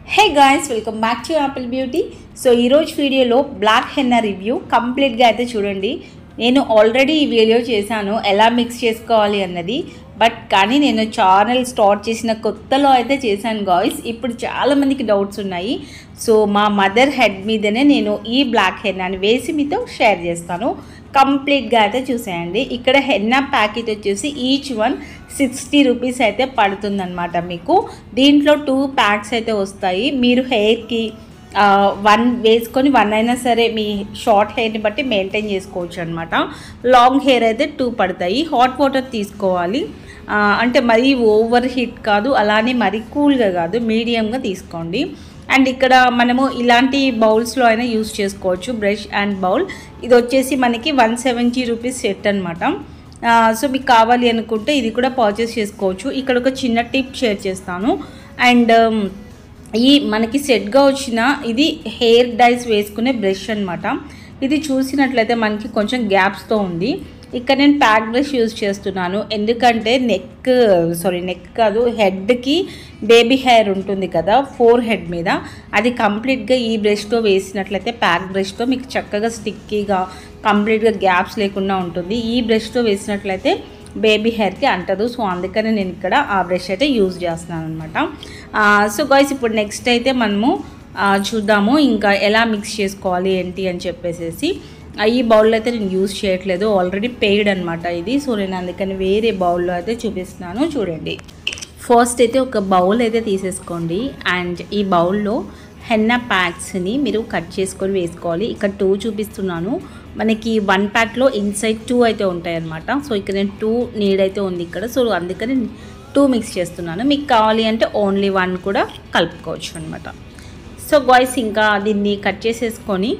hey guys welcome back to Apple Beauty so ఈరోజు వీడియోలో black henna review కంప్లీట్గా అయితే చూడండి నేను ఆల్రెడీ ఈ వీడియో చేశాను ఎలా మిక్స్ చేసుకోవాలి అన్నది బట్ కానీ నేను ఛానల్ స్టార్ట్ చేసిన కొత్తలో అయితే చేశాను గాయస్ ఇప్పుడు చాలామందికి డౌట్స్ ఉన్నాయి సో మా మదర్ హెడ్ మీదనే నేను ఈ బ్లాక్ హెన్నాని వేసి మీతో షేర్ చేస్తాను కంప్లీట్గా అయితే చూసేయండి ఇక్కడ హెన్నా ప్యాకెట్ వచ్చేసి ఈచ్ వన్ సిక్స్టీ రూపీస్ అయితే పడుతుందన్నమాట మీకు దీంట్లో టూ ప్యాక్స్ అయితే వస్తాయి మీరు హెయిర్కి వన్ వేసుకొని వన్ అయినా సరే మీ షార్ట్ హెయిర్ని బట్టి మెయింటైన్ చేసుకోవచ్చు అనమాట లాంగ్ హెయిర్ అయితే టూ పడతాయి హాట్ వాటర్ తీసుకోవాలి ఆ, అంటే మరీ ఓవర్ హీట్ కాదు అలానే మరీ కూల్గా కాదు మీడియంగా తీసుకోండి అండ్ ఇక్కడ మనము ఇలాంటి బౌల్స్లో అయినా యూస్ చేసుకోవచ్చు బ్రష్ అండ్ బౌల్ ఇది వచ్చేసి మనకి వన్ సెవెంటీ రూపీస్ సెట్ అనమాట సో మీకు కావాలి అనుకుంటే ఇది కూడా పర్చేస్ చేసుకోవచ్చు ఇక్కడ ఒక చిన్న టిప్ షేర్ చేస్తాను అండ్ ఈ మనకి సెట్గా వచ్చిన ఇది హెయిర్ డైస్ వేసుకునే బ్రష్ అనమాట ఇది చూసినట్లయితే మనకి కొంచెం గ్యాప్స్తో ఉంది ఇక్కడ నేను ప్యాక్ బ్రష్ యూజ్ చేస్తున్నాను ఎందుకంటే నెక్ సారీ నెక్ కాదు హెడ్కి బేబీ హెయిర్ ఉంటుంది కదా ఫోర్ హెడ్ మీద అది కంప్లీట్గా ఈ బ్రష్తో వేసినట్లయితే ప్యాక్ బ్రష్తో మీకు చక్కగా స్టిక్కీగా కంప్లీట్గా గ్యాప్స్ లేకుండా ఉంటుంది ఈ బ్రష్తో వేసినట్లయితే బేబీ హెయిర్కి అంటదు సో అందుకని నేను ఇక్కడ ఆ బ్రష్ అయితే యూజ్ చేస్తున్నాను అనమాట సో గాయస్ ఇప్పుడు నెక్స్ట్ అయితే మనము ఆ, చూద్దాము ఇంకా ఎలా మిక్స్ చేసుకోవాలి ఏంటి అని చెప్పేసేసి ఆ, ఈ బౌల్లో అయితే నేను యూజ్ చేయట్లేదు ఆల్రెడీ పెయిడ్ అనమాట ఇది సో నేను అందుకని వేరే బౌల్లో అయితే చూపిస్తున్నాను చూడండి ఫస్ట్ అయితే ఒక బౌల్ అయితే తీసేసుకోండి అండ్ ఈ బౌల్లో హెన్నా ప్యాక్స్ని మీరు కట్ చేసుకొని వేసుకోవాలి ఇక్కడ టూ చూపిస్తున్నాను మనకి వన్ ప్యాక్లో ఇన్సైడ్ టూ అయితే ఉంటాయి అనమాట సో ఇక్కడ నేను టూ నీడ్ అయితే ఉంది ఇక్కడ సో అందుకని టూ మిక్స్ చేస్తున్నాను మీకు కావాలి అంటే ఓన్లీ వన్ కూడా కలుపుకోవచ్చు అనమాట సో బాయ్స్ ఇంకా దీన్ని కట్ చేసేసుకొని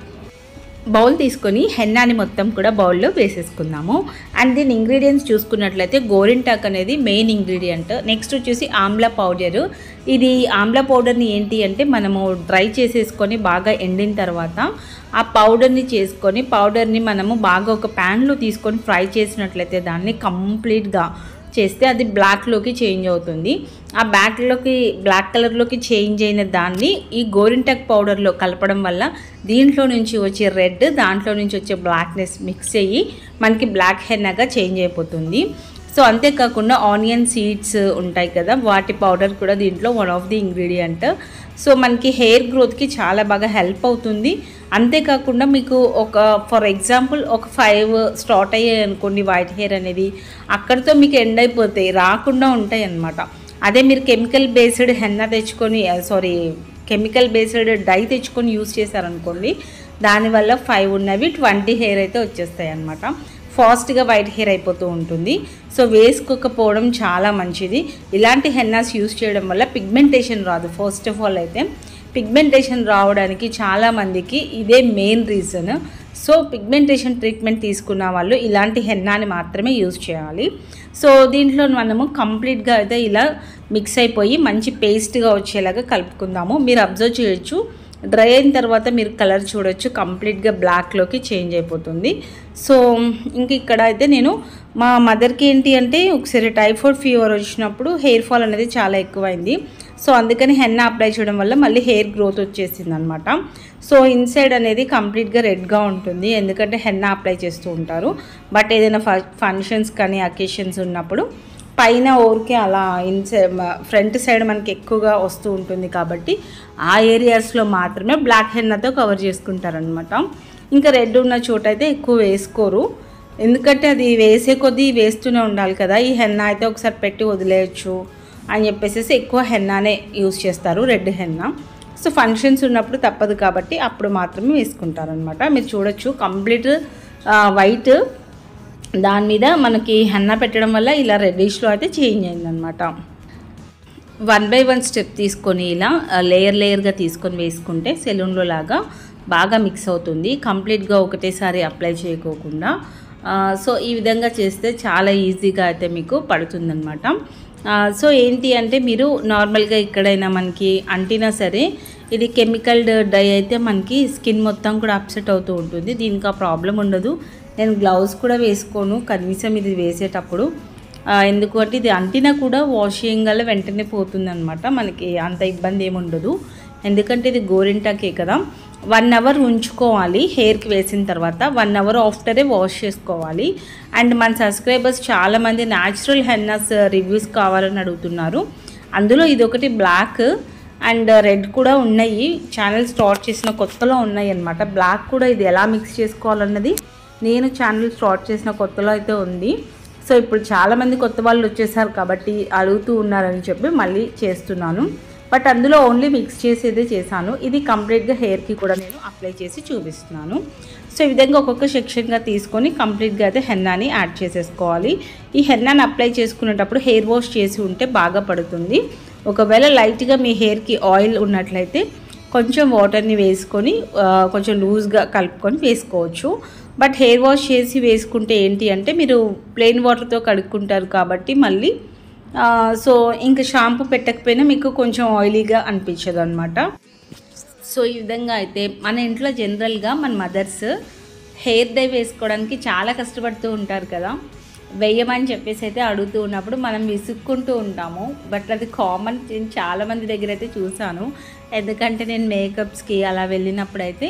బౌల్ తీసుకొని హెన్నాని మొత్తం కూడా బౌల్లో వేసేసుకుందాము అండ్ దీని ఇంగ్రీడియంట్స్ చూసుకున్నట్లయితే గోరింటాక్ అనేది మెయిన్ ఇంగ్రీడియంట్ నెక్స్ట్ వచ్చేసి ఆమ్లా పౌడర్ ఇది ఆమ్లా పౌడర్ని ఏంటి అంటే మనము డ్రై చేసేసుకొని బాగా ఎండిన తర్వాత ఆ పౌడర్ని చేసుకొని పౌడర్ని మనము బాగా ఒక ప్యాన్లో తీసుకొని ఫ్రై చేసినట్లయితే దాన్ని కంప్లీట్గా చేస్తే అది బ్లాక్లోకి చేంజ్ అవుతుంది ఆ బ్లాక్లోకి బ్లాక్ కలర్లోకి చేంజ్ అయిన దాన్ని ఈ గోరింటాక్ పౌడర్లో కలపడం వల్ల దీంట్లో నుంచి వచ్చే రెడ్ దాంట్లో నుంచి వచ్చే బ్లాక్నెస్ మిక్స్ అయ్యి మనకి బ్లాక్ హెన్నాగా చేంజ్ అయిపోతుంది సో అంతేకాకుండా ఆనియన్ సీడ్స్ ఉంటాయి కదా వాటి పౌడర్ కూడా దీంట్లో one of the ingredient so మనకి హెయిర్ గ్రోత్కి చాలా బాగా హెల్ప్ అవుతుంది అంతేకాకుండా మీకు ఒక ఫర్ ఎగ్జాంపుల్ ఒక ఫైవ్ స్టార్ట్ అయ్యాయి అనుకోండి వైట్ హెయిర్ అనేది అక్కడితో మీకు ఎండ్ అయిపోతాయి రాకుండా ఉంటాయి అన్నమాట అదే మీరు కెమికల్ బేస్డ్ హెన్న తెచ్చుకొని సారీ కెమికల్ బేస్డ్ డై తెచ్చుకొని యూస్ చేశారనుకోండి దానివల్ల ఫైవ్ ఉన్నవి ట్వంటీ హెయిర్ అయితే వచ్చేస్తాయి అన్నమాట ఫాస్ట్గా వైట్ హెయిర్ అయిపోతూ ఉంటుంది సో వేసుకోకపోవడం చాలా మంచిది ఇలాంటి హెన్నాస్ యూస్ చేయడం వల్ల పిగ్మెంటేషన్ రాదు ఫస్ట్ ఆఫ్ ఆల్ అయితే పిగ్మెంటేషన్ రావడానికి చాలామందికి ఇదే main reason so pigmentation treatment తీసుకున్న వాళ్ళు ఇలాంటి హెన్నాని మాత్రమే యూజ్ చేయాలి సో దీంట్లో మనము కంప్లీట్గా అయితే ఇలా మిక్స్ అయిపోయి మంచి పేస్ట్గా వచ్చేలాగా కలుపుకుందాము మీరు అబ్జర్వ్ చేయొచ్చు డ్రై అయిన తర్వాత మీరు కలర్ చూడొచ్చు కంప్లీట్గా బ్లాక్లోకి చేంజ్ అయిపోతుంది సో ఇంక ఇక్కడ అయితే నేను మా మదర్కి ఏంటి అంటే ఒకసారి టైఫాయిడ్ ఫీవర్ వచ్చినప్పుడు హెయిర్ ఫాల్ అనేది చాలా ఎక్కువైంది సో అందుకని హెన్న అప్లై చేయడం వల్ల మళ్ళీ హెయిర్ గ్రోత్ వచ్చేసింది అనమాట సో ఇన్సైడ్ అనేది కంప్లీట్గా రెడ్గా ఉంటుంది ఎందుకంటే హెన్న అప్లై చేస్తూ ఉంటారు బట్ ఏదైనా ఫంక్షన్స్ కానీ అకేషన్స్ ఉన్నప్పుడు పైన ఊరికే అలా ఇన్సై ఫ్రంట్ సైడ్ మనకి ఎక్కువగా వస్తూ ఉంటుంది కాబట్టి ఆ ఏరియాస్లో మాత్రమే బ్లాక్ హెన్నతో కవర్ చేసుకుంటారనమాట ఇంకా రెడ్ ఉన్న చోట అయితే ఎక్కువ వేసుకోరు ఎందుకంటే అది వేసే కొద్దీ వేస్తూనే ఉండాలి కదా ఈ హెన్న అయితే ఒకసారి పెట్టి వదిలేయచ్చు అని చెప్పేసి ఎక్కువ హెన్నానే యూస్ చేస్తారు రెడ్ హెన్న సో ఫంక్షన్స్ ఉన్నప్పుడు తప్పదు కాబట్టి అప్పుడు మాత్రమే వేసుకుంటారనమాట మీరు చూడొచ్చు కంప్లీట్ వైట్ దాని మీద మనకి హెన్న పెట్టడం వల్ల ఇలా రెడ్డిష్లో అయితే చేంజ్ అయిందనమాట వన్ బై వన్ స్టెప్ తీసుకొని ఇలా లేయర్ లేయర్గా తీసుకొని వేసుకుంటే సెలూన్లో లాగా బాగా మిక్స్ అవుతుంది కంప్లీట్గా ఒకటేసారి అప్లై చేయకోకుండా ఆ, సో ఈ విధంగా చేస్తే చాలా ఈజీగా అయితే మీకు పడుతుందన్నమాట ఆ, సో ఏంటి అంటే మీరు నార్మల్గా ఎక్కడైనా మనకి అంటినా సరే ఇది కెమికల్ డై అయితే మనకి స్కిన్ మొత్తం కూడా అప్సెట్ అవుతూ ఉంటుంది దీనికి ఆ ప్రాబ్లం ఉండదు నేను గ్లౌస్ కూడా వేసుకోను కనీసం ఇది వేసేటప్పుడు ఆ, ఎందుకంటే ఇది అంటినా కూడా వాష్ చేయగల వెంటనే పోతుంది అనమాట మనకి అంత ఇబ్బంది ఏమి ఉండదు ఎందుకంటే ఇది గోరింటాకే కదా వన్ అవర్ ఉంచుకోవాలి హెయిర్కి వేసిన తర్వాత వన్ అవర్ ఆఫ్టరే వాష్ చేసుకోవాలి అండ్ మన సబ్స్క్రైబర్స్ చాలామంది న్యాచురల్ హెన్నాస్ రివ్యూస్ కావాలని అడుగుతున్నారు అందులో ఇది ఒకటి బ్లాక్ అండ్ రెడ్ కూడా ఉన్నాయి ఛానల్ స్టార్ట్ చేసిన కొత్తలో ఉన్నాయి అన్నమాట బ్లాక్ కూడా ఇది ఎలా మిక్స్ చేసుకోవాలన్నది నేను ఛానల్ స్టార్ట్ చేసిన కొత్తలో అయితే ఉంది సో ఇప్పుడు చాలామంది కొత్త వాళ్ళు వచ్చేసారు కాబట్టి అడుగుతూ ఉన్నారని చెప్పి మళ్ళీ చేస్తున్నాను బట్ అందులో ఓన్లీ మిక్స్ చేసేదే చేశాను ఇది కంప్లీట్గా హెయిర్కి కూడా నేను అప్లై చేసి చూపిస్తున్నాను సో ఈ విధంగా ఒక్కొక్క సెక్షన్గా తీసుకొని కంప్లీట్గా అయితే హెన్నాని యాడ్ చేసేసుకోవాలి ఈ హెన్నాని అప్లై చేసుకునేటప్పుడు హెయిర్ వాష్ చేసి ఉంటే బాగా పడుతుంది ఒకవేళ లైట్గా మీ హెయిర్కి ఆయిల్ ఉన్నట్లయితే కొంచెం వాటర్ని వేసుకొని ఆ, కొంచెం లూజ్గా కలుపుకొని వేసుకోవచ్చు బట్ హెయిర్ వాష్ చేసి వేసుకుంటే ఏంటి అంటే మీరు ప్లెయిన్ వాటర్తో కడుక్కుంటారు కాబట్టి మళ్ళీ ఆ, సో ఇంకా షాంపూ పెట్టకపోయినా మీకు కొంచెం ఆయిలీగా అనిపించదు అనమాట సో ఈ విధంగా అయితే మన ఇంట్లో జనరల్గా మన మదర్స్ హెయిర్ డై వేసుకోవడానికి చాలా కష్టపడుతూ ఉంటారు కదా వేయమని చెప్పేసి అయితే అడుగుతూ ఉన్నప్పుడు మనం విసుక్కుంటూ ఉంటాము బట్ అది కామన్ నేను చాలా మంది దగ్గర అయితే చూసాను ఎందుకంటే నేను మేకప్స్కి అలా వెళ్ళినప్పుడు అయితే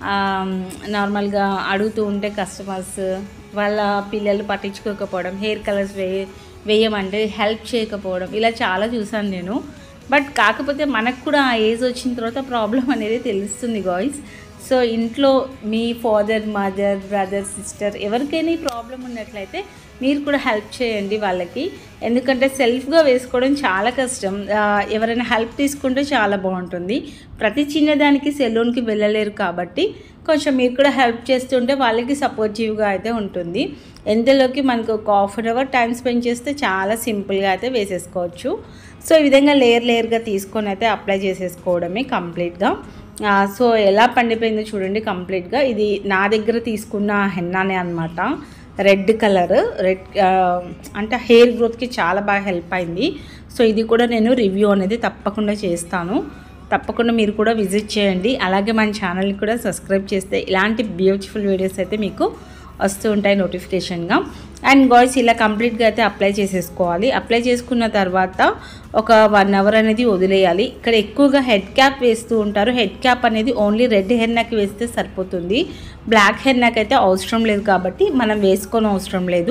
నార్మల్గా అడుగుతూ ఉంటే కస్టమర్స్ వాళ్ళ పిల్లలు పట్టించుకోకపోవడం హెయిర్ కలర్స్ వే వేయమంటే హెల్ప్ చేయకపోవడం ఇలా చాలా చూసాను నేను బట్ కాకపోతే మనకు కూడా ఆ ఏజ్ వచ్చిన తర్వాత ప్రాబ్లం అనేది తెలుస్తుంది గాయ్స్ సో ఇంట్లో మీ ఫాదర్ మదర్ బ్రదర్ సిస్టర్ ఎవరికైనా ఈ ప్రాబ్లం ఉన్నట్లయితే మీరు కూడా హెల్ప్ చేయండి వాళ్ళకి ఎందుకంటే సెల్ఫ్గా వేసుకోవడం చాలా కష్టం ఆ, ఎవరైనా హెల్ప్ తీసుకుంటే చాలా బాగుంటుంది ప్రతి చిన్నదానికి సెలూన్కి వెళ్ళలేరు కాబట్టి కొంచెం మీరు కూడా హెల్ప్ చేస్తుంటే వాళ్ళకి సపోర్టివ్గా అయితే ఉంటుంది ఎంతలోకి మనకు ఒక half an hour time spend చేస్తే చాలా సింపుల్గా అయితే వేసేసుకోవచ్చు సో ఈ విధంగా లేయర్ లేయర్గా తీసుకొని అయితే అప్లై చేసేసుకోవడమే కంప్లీట్గా ఆ, సో ఎలా పండిపోయిందో చూడండి కంప్లీట్గా ఇది నా దగ్గర తీసుకున్న హెన్నానే అనమాట రెడ్ కలర్ రెడ్ ఆ, అంటే హెయిర్ గ్రోత్కి చాలా బాగా హెల్ప్ అయింది సో ఇది కూడా నేను రివ్యూ అనేది తప్పకుండా చేస్తాను తప్పకుండా మీరు కూడా విజిట్ చేయండి అలాగే మన ఛానల్ని కూడా సబ్స్క్రైబ్ చేస్తే ఇలాంటి బ్యూటిఫుల్ వీడియోస్ అయితే మీకు వస్తూ ఉంటాయి నోటిఫికేషన్గా అండ్ గాయ్స్ ఇలా కంప్లీట్గా అయితే అప్లై చేసేసుకోవాలి అప్లై చేసుకున్న తర్వాత ఒక వన్ అవర్ అనేది వదిలేయాలి ఇక్కడ ఎక్కువగా హెడ్ క్యాప్ వేస్తూ ఉంటారు హెడ్ క్యాప్ అనేది ఓన్లీ రెడ్ హెన్నాకి వేస్తే సరిపోతుంది బ్లాక్ హెన్నాకి అయితే అవసరం లేదు కాబట్టి మనం వేసుకోని అవసరం లేదు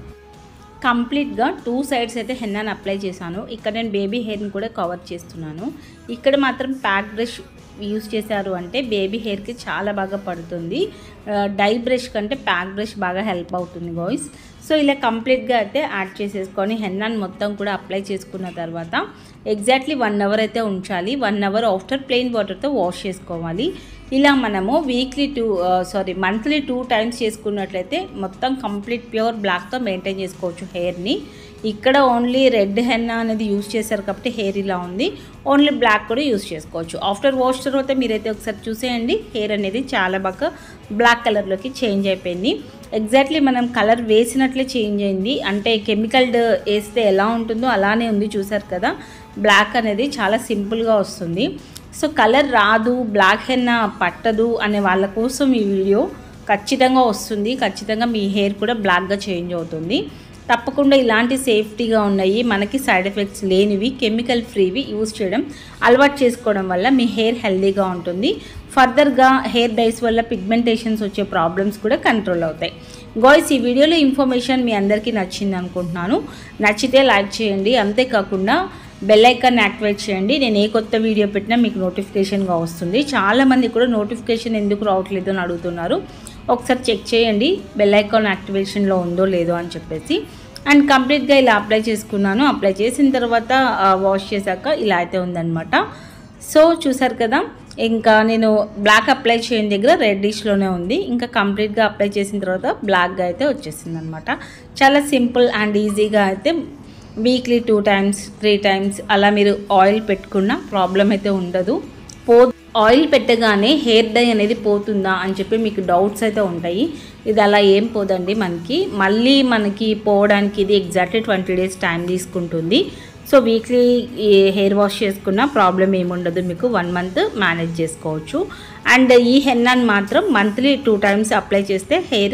కంప్లీట్గా టూ సైడ్స్ అయితే హెన్నాని అప్లై చేశాను ఇక్కడ నేను బేబీ హెయిర్ని కూడా కవర్ చేస్తున్నాను ఇక్కడ మాత్రం ప్యాక్ బ్రష్ యూస్ చేశారు అంటే బేబీ హెయిర్కి చాలా బాగా పడుతుంది ఆ, డై బ్రష్ కంటే ప్యాక్ బ్రష్ బాగా హెల్ప్ అవుతుంది బాయ్స్ సో ఇలా కంప్లీట్గా అయితే యాడ్ చేసేసుకొని హెన్నాని మొత్తం కూడా అప్లై చేసుకున్న తర్వాత ఎగ్జాక్ట్లీ వన్ అవర్ అయితే ఉంచాలి వన్ అవర్ ఆఫ్టర్ ప్లెయిన్ వాటర్తో వాష్ చేసుకోవాలి ఇలా మనము weekly two sorry monthly two times చేసుకున్నట్లయితే మొత్తం కంప్లీట్ ప్యూర్ బ్లాక్తో మెయింటైన్ చేసుకోవచ్చు హెయిర్ని ఇక్కడ ఓన్లీ రెడ్ హెన్నా అనేది యూస్ చేశారు కాబట్టి హెయిర్ ఇలా ఉంది ఓన్లీ బ్లాక్ కూడా యూస్ చేసుకోవచ్చు ఆఫ్టర్ వాష్ తర్వాత మీరైతే ఒకసారి చూసేయండి హెయిర్ అనేది చాలా బాగా బ్లాక్ కలర్లోకి చేంజ్ అయిపోయింది ఎగ్జాక్ట్లీ మనం కలర్ వేసినట్లే చేంజ్ అయింది అంటే కెమికల్ వేస్తే ఎలా ఉంటుందో అలానే ఉంది చూసారు కదా బ్లాక్ అనేది చాలా సింపుల్గా వస్తుంది సో కలర్ రాదు బ్లాక్ హెన్న పట్టదు అనే వాళ్ళ కోసం ఈ వీడియో ఖచ్చితంగా వస్తుంది ఖచ్చితంగా మీ హెయిర్ కూడా బ్లాక్గా చేంజ్ అవుతుంది తప్పకుండా ఇలాంటి సేఫ్టీగా ఉన్నాయి మనకి సైడ్ ఎఫెక్ట్స్ లేనివి కెమికల్ ఫ్రీవి యూజ్ చేయడం అలవాటు చేసుకోవడం వల్ల మీ హెయిర్ హెల్దీగా ఉంటుంది ఫర్దర్గా హెయిర్ డైస్ వల్ల పిగ్మెంటేషన్స్ వచ్చే ప్రాబ్లమ్స్ కూడా కంట్రోల్ అవుతాయి గాయ్స్ ఈ వీడియోలో ఇన్ఫర్మేషన్ మీ అందరికీ నచ్చింది అనుకుంటున్నాను నచ్చితే లైక్ చేయండి అంతేకాకుండా బెల్ ఐకాన్ యాక్టివేట్ చేయండి నేను ఏ కొత్త వీడియో పెట్టినా మీకు నోటిఫికేషన్గా వస్తుంది చాలామంది కూడా నోటిఫికేషన్ ఎందుకు రావట్లేదు అని అడుగుతున్నారు ఒకసారి చెక్ చేయండి బెల్ ఐకాన్ యాక్టివేషన్లో ఉందో లేదో అని చెప్పేసి అండ్ కంప్లీట్గా ఇలా అప్లై చేసుకున్నాను అప్లై చేసిన తర్వాత వాష్ చేశాక ఇలా అయితే ఉందన్నమాట సో చూసారు కదా ఇంకా నేను బ్లాక్ అప్లై చేయని దగ్గర రెడ్డిష్లోనే ఉంది ఇంకా కంప్లీట్గా అప్లై చేసిన తర్వాత బ్లాక్గా అయితే వచ్చేసింది అనమాట చాలా సింపుల్ అండ్ ఈజీగా అయితే weekly two times three times అలా మీరు ఆయిల్ పెట్టుకున్న ప్రాబ్లం అయితే ఉండదు పో ఆయిల్ పెట్టగానే హెయిర్ డై అనేది పోతుందా అని చెప్పి మీకు డౌట్స్ అయితే ఉంటాయి ఇది అలా ఏం పోదండి మనకి మళ్ళీ మనకి పోవడానికి ఇది ఎగ్జాక్ట్లీ ట్వంటీ డేస్ టైం తీసుకుంటుంది సో వీక్లీ హెయిర్ వాష్ చేసుకున్న ప్రాబ్లం ఏముండదు మీకు వన్ మంత్ మేనేజ్ చేసుకోవచ్చు అండ్ ఈ హెన్నాన్ని మాత్రం మంత్లీ టూ టైమ్స్ అప్లై చేస్తే హెయిర్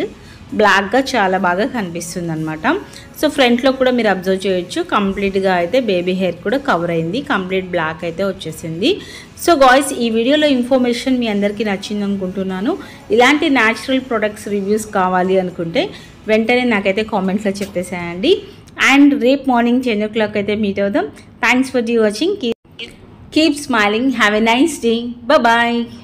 బ్లాక్గా చాలా బాగా కనిపిస్తుంది అనమాట సో ఫ్రంట్లో కూడా మీరు అబ్జర్వ్ చేయొచ్చు కంప్లీట్గా అయితే బేబీ హెయిర్ కూడా కవర్ అయింది కంప్లీట్ బ్లాక్ అయితే వచ్చేసింది సో గాయ్స్ ఈ వీడియోలో ఇన్ఫర్మేషన్ మీ అందరికీ నచ్చింది అనుకుంటున్నాను ఇలాంటి న్యాచురల్ ప్రొడక్ట్స్ రివ్యూస్ కావాలి అనుకుంటే వెంటనే నాకైతే కామెంట్లో చెప్పేసేయండి అండ్ రేపు మార్నింగ్ టెన్ ఓ క్లాక్ అయితే మీట్ అవుదాం thanks for the watching keep smiling have a nice day bye